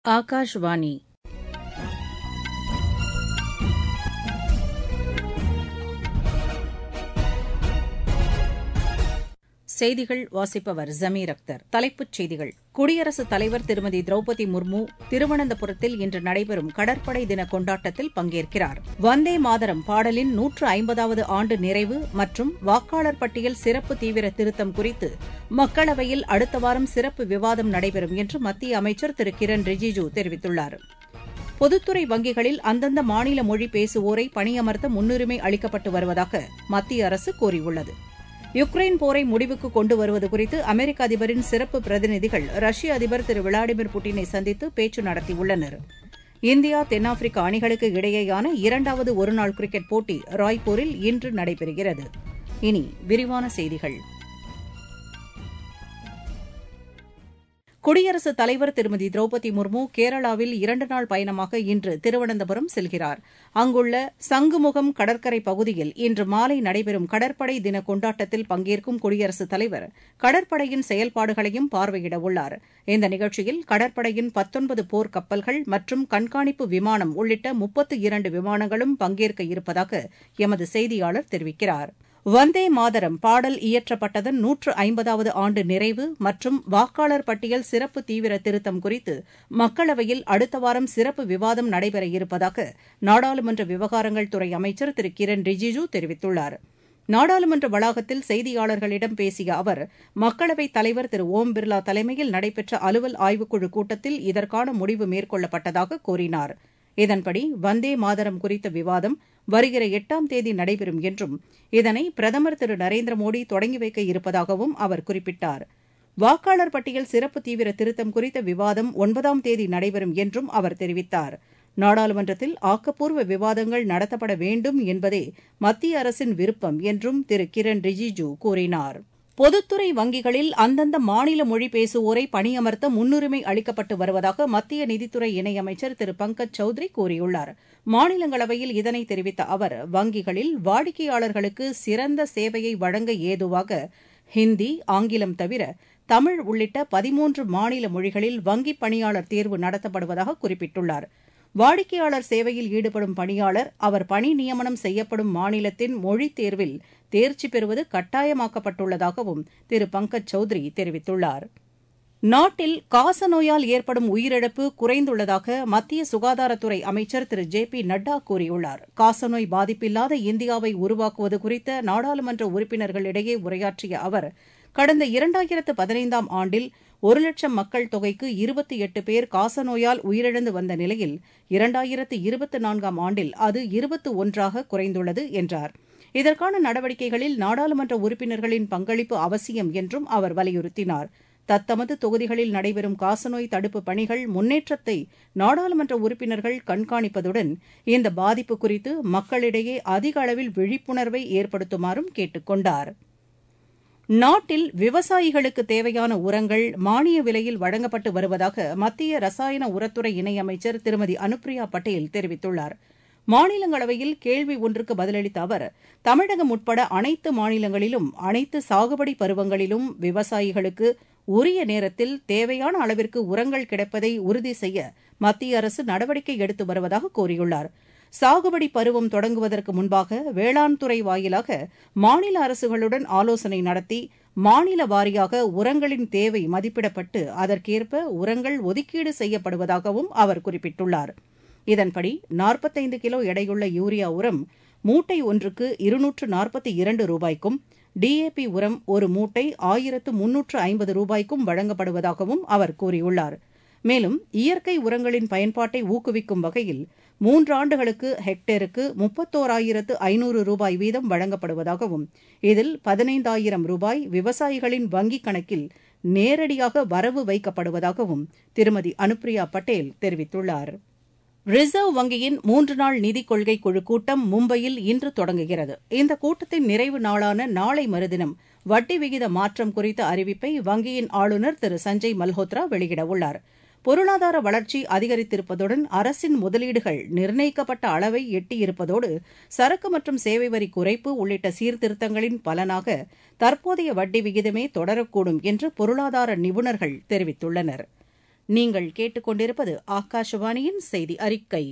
ஆகாஷ்வாணி செய்திகள் வாசிப்பவர் ஜமீர் அக்தர் தலைப்புச் செய்திகள் குடியரசுத் தலைவர் திருமதி திரௌபதி முர்மு திருவனந்தபுரத்தில் இன்று நடைபெறும் கடற்படை தின கொண்டாட்டத்தில் பங்கேற்கிறார் வந்தே மாதரம் பாடலின் நூற்று ஐம்பதாவது ஆண்டு நிறைவு மற்றும் வாக்காளர் பட்டியல் சிறப்பு தீவிர திருத்தம் குறித்து மக்களவையில் அடுத்த வாரம் சிறப்பு விவாதம் நடைபெறும் என்று மத்திய அமைச்சர் திரு கிரண் ரிஜிஜூ தெரிவித்துள்ளார் பொதுத்துறை வங்கிகளில் அந்தந்த மாநில மொழி பேசுவோரை பணியமர்த்த முன்னுரிமை அளிக்கப்பட்டு வருவதாக மத்திய அரசு கூறியுள்ளது யுக்ரைன் போரை முடிவுக்கு கொண்டு வருவது குறித்து அமெரிக்க அதிபரின் சிறப்பு பிரதிநிதிகள் ரஷ்ய அதிபர் திரு விளாடிமிர் புட்டினை சந்தித்து பேச்சு நடத்தியுள்ளனர் இந்தியா தென்னாப்பிரிக்கா அணிகளுக்கு இடையேயான இரண்டாவது ஒருநாள் கிரிக்கெட் போட்டி ராய்ப்பூரில் இன்று நடைபெறுகிறது இனி விரிவான செய்திகள் குடியரசுத் தலைவர் திருமதி திரௌபதி முர்மு கேரளாவில் இரண்டு நாள் பயணமாக இன்று திருவனந்தபுரம் செல்கிறார் அங்குள்ள சங்குமுகம் கடற்கரை பகுதியில் இன்று மாலை நடைபெறும் கடற்படை தின கொண்டாட்டத்தில் பங்கேற்கும் குடியரசுத் தலைவர் கடற்படையின் செயல்பாடுகளையும் பார்வையிட உள்ளார் இந்த நிகழ்ச்சியில் கடற்படையின் பத்தொன்பது போர் கப்பல்கள் மற்றும் கண்காணிப்பு விமானம் உள்ளிட்ட முப்பத்து இரண்டு விமானங்களும் பங்கேற்க இருப்பதாக எமது செய்தியாளர் தெரிவிக்கிறார் வந்தே மாதரம் பாடல் இயற்றப்பட்டதன் நூற்று ஐம்பதாவது ஆண்டு நிறைவு மற்றும் வாக்காளர் பட்டியல் சிறப்பு தீவிர திருத்தம் குறித்து மக்களவையில் அடுத்த வாரம் சிறப்பு விவாதம் நடைபெற இருப்பதாக நாடாளுமன்ற விவகாரங்கள் துறை அமைச்சர் திரு கிரண் ரிஜிஜூ தெரிவித்துள்ளார் நாடாளுமன்ற வளாகத்தில் செய்தியாளர்களிடம் பேசிய அவர் மக்களவைத் தலைவர் திரு ஓம் பிர்லா தலைமையில் நடைபெற்ற அலுவல் ஆய்வுக்குழு கூட்டத்தில் இதற்கான முடிவு மேற்கொள்ளப்பட்டதாக கூறினார் இதன்படி வந்தே மாதரம் குறித்த விவாதம் வருகிற எட்டாம் தேதி நடைபெறும் என்றும் இதனை பிரதமர் திரு நரேந்திர மோடி தொடங்கி வைக்க இருப்பதாகவும் அவர் குறிப்பிட்டார் வாக்காளர் பட்டியல் சிறப்பு தீவிர திருத்தம் குறித்த விவாதம் ஒன்பதாம் தேதி நடைபெறும் என்றும் அவர் தெரிவித்தார் நாடாளுமன்றத்தில் ஆக்கப்பூர்வ விவாதங்கள் நடத்தப்பட வேண்டும் என்பதே மத்திய அரசின் விருப்பம் என்றும் திரு கிரண் ரிஜிஜூ கூறினார் பொதுத்துறை வங்கிகளில் அந்தந்த மாநில மொழி பேசுவோரை பணியமர்த்த முன்னுரிமை அளிக்கப்பட்டு வருவதாக மத்திய நிதித்துறை இணையமைச்சர் திரு பங்கஜ் சௌத்ரி கூறியுள்ளார் மாநிலங்களவையில் இதனை தெரிவித்த அவர் வங்கிகளில் வாடிக்கையாளர்களுக்கு சிறந்த சேவையை வழங்க ஏதுவாக ஹிந்தி ஆங்கிலம் தவிர தமிழ் உள்ளிட்ட பதிமூன்று மாநில மொழிகளில் வங்கிப் பணியாளர் தேர்வு நடத்தப்படுவதாக குறிப்பிட்டுள்ளார் வாடிக்கையாளர் சேவையில் ஈடுபடும் பணியாளர் அவர் பணி நியமனம் செய்யப்படும் மாநிலத்தின் மொழித் தேர்வில் தேர்ச்சி பெறுவது கட்டாயமாக்கப்பட்டுள்ளதாகவும் திரு பங்கஜ் சௌத்ரி தெரிவித்துள்ளார் நாட்டில் காசநோயால் ஏற்படும் உயிரிழப்பு குறைந்துள்ளதாக மத்திய சுகாதாரத்துறை அமைச்சர் திரு ஜே பி நட்டா கூறியுள்ளார் காசநோய் பாதிப்பில்லாத இந்தியாவை உருவாக்குவது குறித்த நாடாளுமன்ற உறுப்பினர்களிடையே உரையாற்றிய அவர் கடந்த இரண்டாயிரத்து பதினைந்தாம் ஆண்டில் ஒரு லட்சம் மக்கள் தொகைக்கு இருபத்தி எட்டு பேர் காசநோயால் உயிரிழந்து வந்த நிலையில் இரண்டாயிரத்து இருபத்தி நான்காம் ஆண்டில் அது இருபத்து ஒன்றாக குறைந்துள்ளது என்றார் இதற்கான நடவடிக்கைகளில் நாடாளுமன்ற உறுப்பினர்களின் பங்களிப்பு அவசியம் என்றும் அவர் வலியுறுத்தினார் தத்தமது தொகுதிகளில் நடைபெறும் காசநோய் தடுப்பு பணிகள் முன்னேற்றத்தை நாடாளுமன்ற உறுப்பினர்கள் கண்காணிப்பதுடன் இந்த பாதிப்பு குறித்து மக்களிடையே அதிக அளவில் விழிப்புணர்வை ஏற்படுத்துமாறும் கேட்டுக் கொண்டார் நாட்டில் விவசாயிகளுக்கு தேவையான உரங்கள் மானிய விலையில் வழங்கப்பட்டு வருவதாக மத்திய ரசாயன உரத்துறை இணையமைச்சர் திருமதி அனுப்பிரியா பட்டேல் தெரிவித்துள்ளார் மாநிலங்களவையில் கேள்வி ஒன்றுக்கு பதிலளித்த அவர் தமிழகம் உட்பட அனைத்து மாநிலங்களிலும் அனைத்து சாகுபடி பருவங்களிலும் விவசாயிகளுக்கு உரிய நேரத்தில் தேவையான அளவிற்கு உரங்கள் கிடைப்பதை உறுதி செய்ய மத்திய அரசு நடவடிக்கை எடுத்து வருவதாக கூறியுள்ளார் சாகுபடி பருவம் தொடங்குவதற்கு முன்பாக வேளாண் துறை வாயிலாக மாநில அரசுகளுடன் ஆலோசனை நடத்தி மாநில வாரியாக உரங்களின் தேவை மதிப்பிடப்பட்டு அதற்கேற்ப உரங்கள் ஒதுக்கீடு செய்யப்படுவதாகவும் அவர் குறிப்பிட்டுள்ளார் இதன்படி நாற்பத்தைந்து கிலோ எடையுள்ள யூரியா உரம் மூட்டை ஒன்றுக்கு இருநூற்று நாற்பத்தி இரண்டு ரூபாய்க்கும் டிஏபி உரம் ஒரு மூட்டை ஆயிரத்து முன்னூற்று ஐம்பது ரூபாய்க்கும் வழங்கப்படுவதாகவும் அவர் கூறியுள்ளார் மேலும் இயற்கை உரங்களின் பயன்பாட்டை ஊக்குவிக்கும் வகையில் மூன்றாண்டுகளுக்கு ஹெக்டேருக்கு முப்பத்தோராயிரத்து ஐநூறு ரூபாய் வீதம் வழங்கப்படுவதாகவும் இதில் பதினைந்தாயிரம் ரூபாய் விவசாயிகளின் வங்கிக் கணக்கில் நேரடியாக வரவு வைக்கப்படுவதாகவும் திருமதி அனுப்பிரியா பட்டேல் தெரிவித்துள்ளார் ரிசர்வ் வங்கியின் மூன்று நாள் நிதிக் கொள்கை குழு கூட்டம் மும்பையில் இன்று தொடங்குகிறது இந்த கூட்டத்தின் நிறைவு நாளான நாளை மறுதினம் வட்டி விகித மாற்றம் குறித்த அறிவிப்பை வங்கியின் ஆளுநர் திரு சஞ்சய் மல்ஹோத்ரா வெளியிடவுள்ளார் பொருளாதார வளர்ச்சி அதிகரித்திருப்பதுடன் அரசின் முதலீடுகள் நிர்ணயிக்கப்பட்ட அளவை எட்டியிருப்பதோடு சரக்கு மற்றும் சேவை வரி குறைப்பு உள்ளிட்ட சீர்திருத்தங்களின் பலனாக தற்போதைய வட்டி விகிதமே தொடரக்கூடும் என்று பொருளாதார நிபுணர்கள் தெரிவித்துள்ளனர் நீங்கள் கேட்டுக்கொண்டிருப்பது ஆகாஷவாணியின் செய்தி அறிக்கை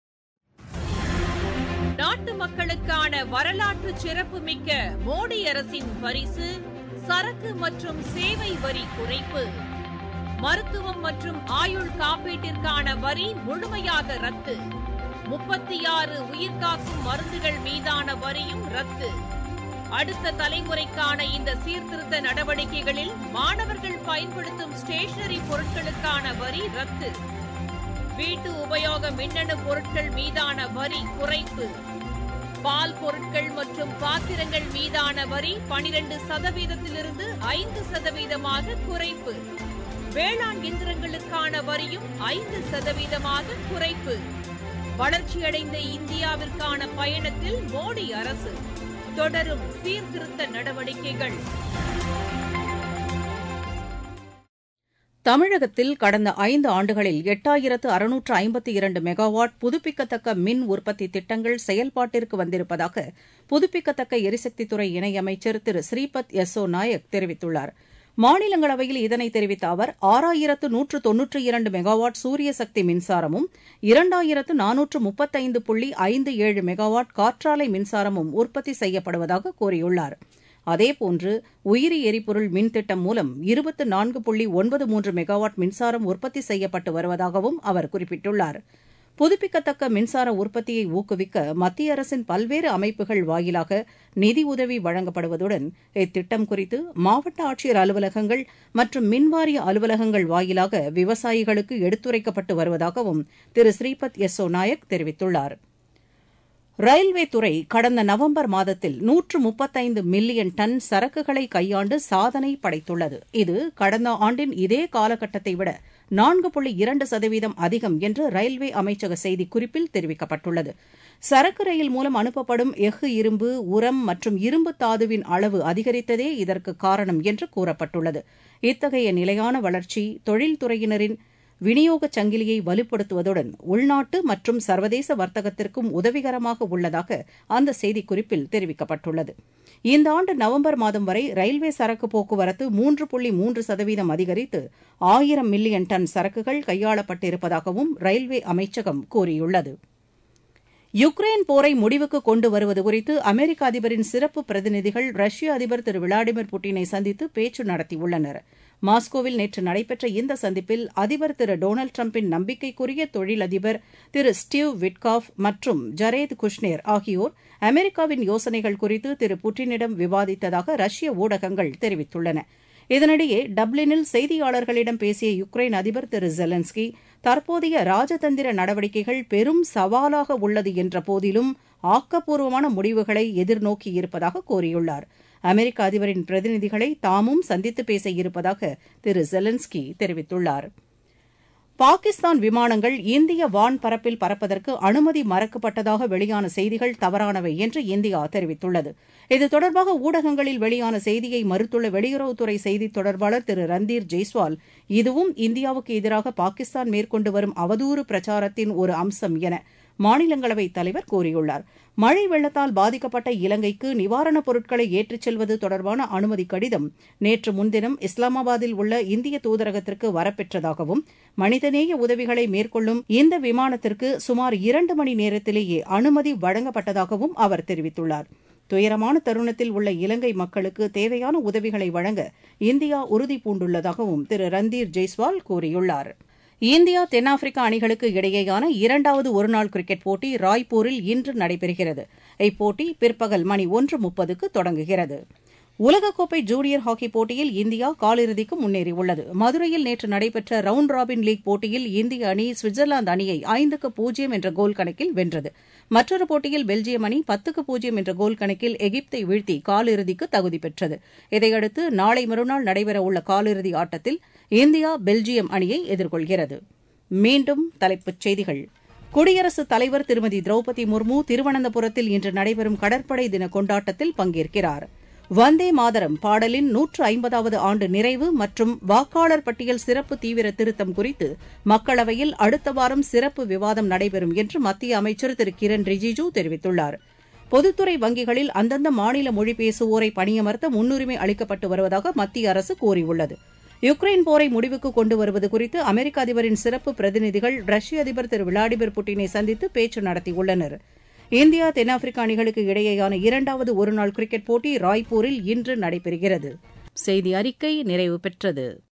நாட்டு மக்களுக்கான வரலாற்று சிறப்புமிக்க மோடி அரசின் பரிசு சரக்கு மற்றும் சேவை வரி குறைப்பு மருத்துவம் மற்றும் ஆயுள் காப்பீட்டிற்கான வரி முழுமையாக ரத்து முப்பத்தி ஆறு உயிர்காக்கும் மருந்துகள் மீதான வரியும் ரத்து அடுத்த தலைமுறைக்கான இந்த சீர்திருத்த நடவடிக்கைகளில் மாணவர்கள் பயன்படுத்தும் ஸ்டேஷனரி பொருட்களுக்கான வரி ரத்து வீட்டு உபயோக மின்னணு பொருட்கள் மீதான வரி குறைப்பு பால் பொருட்கள் மற்றும் பாத்திரங்கள் மீதான வரி பனிரெண்டு சதவீதத்திலிருந்து ஐந்து சதவீதமாக குறைப்பு வேளாண் இயந்திரங்களுக்கான வரியும் ஐந்து சதவீதமாக குறைப்பு வளர்ச்சியடைந்த இந்தியாவிற்கான பயணத்தில் மோடி அரசு தொடரும் சீர்திருத்த நடவடிக்கைகள் தமிழகத்தில் கடந்த ஐந்து ஆண்டுகளில் எட்டாயிரத்து அறுநூற்று ஐம்பத்தி இரண்டு மெகாவாட் புதுப்பிக்கத்தக்க மின் உற்பத்தி திட்டங்கள் செயல்பாட்டிற்கு வந்திருப்பதாக புதுப்பிக்கத்தக்க எரிசக்தித்துறை இணையமைச்சர் திரு ஸ்ரீபத் யசோ நாயக் தெரிவித்துள்ளார் மாநிலங்களவையில் இதனை தெரிவித்த அவர் ஆறாயிரத்து நூற்று தொன்னூற்றி இரண்டு மெகாவாட் சூரிய சக்தி மின்சாரமும் இரண்டாயிரத்து நானூற்று முப்பத்தைந்து புள்ளி ஐந்து ஏழு மெகாவாட் காற்றாலை மின்சாரமும் உற்பத்தி செய்யப்படுவதாக கூறியுள்ளார் அதேபோன்று உயிரி எரிபொருள் மின் திட்டம் மூலம் இருபத்து நான்கு புள்ளி ஒன்பது மூன்று மெகாவாட் மின்சாரம் உற்பத்தி செய்யப்பட்டு வருவதாகவும் அவர் குறிப்பிட்டுள்ளார் புதுப்பிக்கத்தக்க மின்சார உற்பத்தியை ஊக்குவிக்க மத்திய அரசின் பல்வேறு அமைப்புகள் வாயிலாக நிதி உதவி வழங்கப்படுவதுடன் இத்திட்டம் குறித்து மாவட்ட ஆட்சியர் அலுவலகங்கள் மற்றும் மின்வாரிய அலுவலகங்கள் வாயிலாக விவசாயிகளுக்கு எடுத்துரைக்கப்பட்டு வருவதாகவும் திரு ஸ்ரீபத் யசோ நாயக் தெரிவித்துள்ளாா் ரயில்வே துறை கடந்த நவம்பர் மாதத்தில் நூற்று முப்பத்தைந்து மில்லியன் டன் சரக்குகளை கையாண்டு சாதனை படைத்துள்ளது இது கடந்த ஆண்டின் இதே காலகட்டத்தை விட நான்கு புள்ளி இரண்டு சதவீதம் அதிகம் என்று ரயில்வே அமைச்சக செய்திக்குறிப்பில் தெரிவிக்கப்பட்டுள்ளது சரக்கு ரயில் மூலம் அனுப்பப்படும் எஃகு இரும்பு உரம் மற்றும் இரும்பு தாதுவின் அளவு அதிகரித்ததே இதற்கு காரணம் என்று கூறப்பட்டுள்ளது இத்தகைய நிலையான வளர்ச்சி தொழில்துறையினரின் விநியோகச் சங்கிலியை வலுப்படுத்துவதுடன் உள்நாட்டு மற்றும் சர்வதேச வர்த்தகத்திற்கும் உதவிகரமாக உள்ளதாக அந்த செய்திக்குறிப்பில் தெரிவிக்கப்பட்டுள்ளது இந்த ஆண்டு நவம்பர் மாதம் வரை ரயில்வே சரக்கு போக்குவரத்து மூன்று புள்ளி மூன்று சதவீதம் அதிகரித்து ஆயிரம் மில்லியன் டன் சரக்குகள் கையாளப்பட்டிருப்பதாகவும் ரயில்வே அமைச்சகம் கூறியுள்ளது யுக்ரைன் போரை முடிவுக்கு கொண்டு வருவது குறித்து அமெரிக்க அதிபரின் சிறப்பு பிரதிநிதிகள் ரஷ்ய அதிபர் திரு விளாடிமிர் புட்டினை சந்தித்து பேச்சு நடத்தியுள்ளனர் மாஸ்கோவில் நேற்று நடைபெற்ற இந்த சந்திப்பில் அதிபர் திரு டொனால்டு டிரம்பின் நம்பிக்கைக்குரிய தொழிலதிபர் திரு ஸ்டீவ் விட்காஃப் மற்றும் ஜரேத் குஷ்னேர் ஆகியோர் அமெரிக்காவின் யோசனைகள் குறித்து திரு புட்டினிடம் விவாதித்ததாக ரஷ்ய ஊடகங்கள் தெரிவித்துள்ளன இதனிடையே டப்ளினில் செய்தியாளர்களிடம் பேசிய யுக்ரைன் அதிபர் திரு ஜெலன்ஸ்கி தற்போதைய ராஜதந்திர நடவடிக்கைகள் பெரும் சவாலாக உள்ளது என்ற போதிலும் ஆக்கப்பூர்வமான முடிவுகளை எதிர்நோக்கியிருப்பதாக கூறியுள்ளார் அமெரிக்க அதிபரின் பிரதிநிதிகளை தாமும் சந்தித்து பேச இருப்பதாக திரு ஜெலன்ஸ்கி தெரிவித்துள்ளார் பாகிஸ்தான் விமானங்கள் இந்திய வான் பரப்பில் பறப்பதற்கு அனுமதி மறுக்கப்பட்டதாக வெளியான செய்திகள் தவறானவை என்று இந்தியா தெரிவித்துள்ளது இது தொடர்பாக ஊடகங்களில் வெளியான செய்தியை மறுத்துள்ள வெளியுறவுத்துறை செய்தித் தொடர்பாளர் திரு ரந்தீர் ஜெய்ஸ்வால் இதுவும் இந்தியாவுக்கு எதிராக பாகிஸ்தான் மேற்கொண்டு வரும் அவதூறு பிரச்சாரத்தின் ஒரு அம்சம் என மாநிலங்களவைத் தலைவர் கூறியுள்ளார் மழை வெள்ளத்தால் பாதிக்கப்பட்ட இலங்கைக்கு நிவாரணப் பொருட்களை ஏற்றிச் செல்வது தொடர்பான அனுமதி கடிதம் நேற்று முன்தினம் இஸ்லாமாபாத்தில் உள்ள இந்திய தூதரகத்திற்கு வரப்பெற்றதாகவும் மனிதநேய உதவிகளை மேற்கொள்ளும் இந்த விமானத்திற்கு சுமார் இரண்டு மணி நேரத்திலேயே அனுமதி வழங்கப்பட்டதாகவும் அவர் தெரிவித்துள்ளார் துயரமான தருணத்தில் உள்ள இலங்கை மக்களுக்கு தேவையான உதவிகளை வழங்க இந்தியா உறுதி பூண்டுள்ளதாகவும் திரு ரந்தீர் ஜெய்ஸ்வால் கூறியுள்ளார் இந்தியா தென்னாப்பிரிக்கா அணிகளுக்கு இடையேயான இரண்டாவது ஒருநாள் கிரிக்கெட் போட்டி ராய்ப்பூரில் இன்று நடைபெறுகிறது இப்போட்டி பிற்பகல் மணி ஒன்று முப்பதுக்கு தொடங்குகிறது உலகக்கோப்பை ஜூனியர் ஹாக்கி போட்டியில் இந்தியா காலிறுதிக்கு முன்னேறியுள்ளது மதுரையில் நேற்று நடைபெற்ற ரவுண்ட் ராபின் லீக் போட்டியில் இந்திய அணி சுவிட்சர்லாந்து அணியை ஐந்துக்கு பூஜ்ஜியம் என்ற கோல் கணக்கில் வென்றது மற்றொரு போட்டியில் பெல்ஜியம் அணி பத்துக்கு பூஜ்ஜியம் என்ற கோல் கணக்கில் எகிப்தை வீழ்த்தி காலிறுதிக்கு தகுதி பெற்றது இதையடுத்து நாளை மறுநாள் நடைபெறவுள்ள காலிறுதி ஆட்டத்தில் இந்தியா பெல்ஜியம் அணியை எதிர்கொள்கிறது மீண்டும் தலைப்புச் செய்திகள் குடியரசுத் தலைவர் திருமதி திரௌபதி முர்மு திருவனந்தபுரத்தில் இன்று நடைபெறும் கடற்படை தின கொண்டாட்டத்தில் பங்கேற்கிறார் வந்தே மாதரம் பாடலின் நூற்று ஐம்பதாவது ஆண்டு நிறைவு மற்றும் வாக்காளர் பட்டியல் சிறப்பு தீவிர திருத்தம் குறித்து மக்களவையில் அடுத்த வாரம் சிறப்பு விவாதம் நடைபெறும் என்று மத்திய அமைச்சர் திரு கிரண் ரிஜிஜூ தெரிவித்துள்ளார் பொதுத்துறை வங்கிகளில் அந்தந்த மாநில மொழி பேசுவோரை பணியமர்த்த முன்னுரிமை அளிக்கப்பட்டு வருவதாக மத்திய அரசு கூறியுள்ளது யுக்ரைன் போரை முடிவுக்கு கொண்டு வருவது குறித்து அமெரிக்க அதிபரின் சிறப்பு பிரதிநிதிகள் ரஷ்ய அதிபர் திரு விளாடிமிர் புட்டினை சந்தித்து பேச்சு நடத்தியுள்ளனர் இந்தியா தென்னாப்பிரிக்கா அணிகளுக்கு இடையேயான இரண்டாவது ஒருநாள் கிரிக்கெட் போட்டி ராய்ப்பூரில் இன்று நடைபெறுகிறது செய்தி அறிக்கை நிறைவு பெற்றது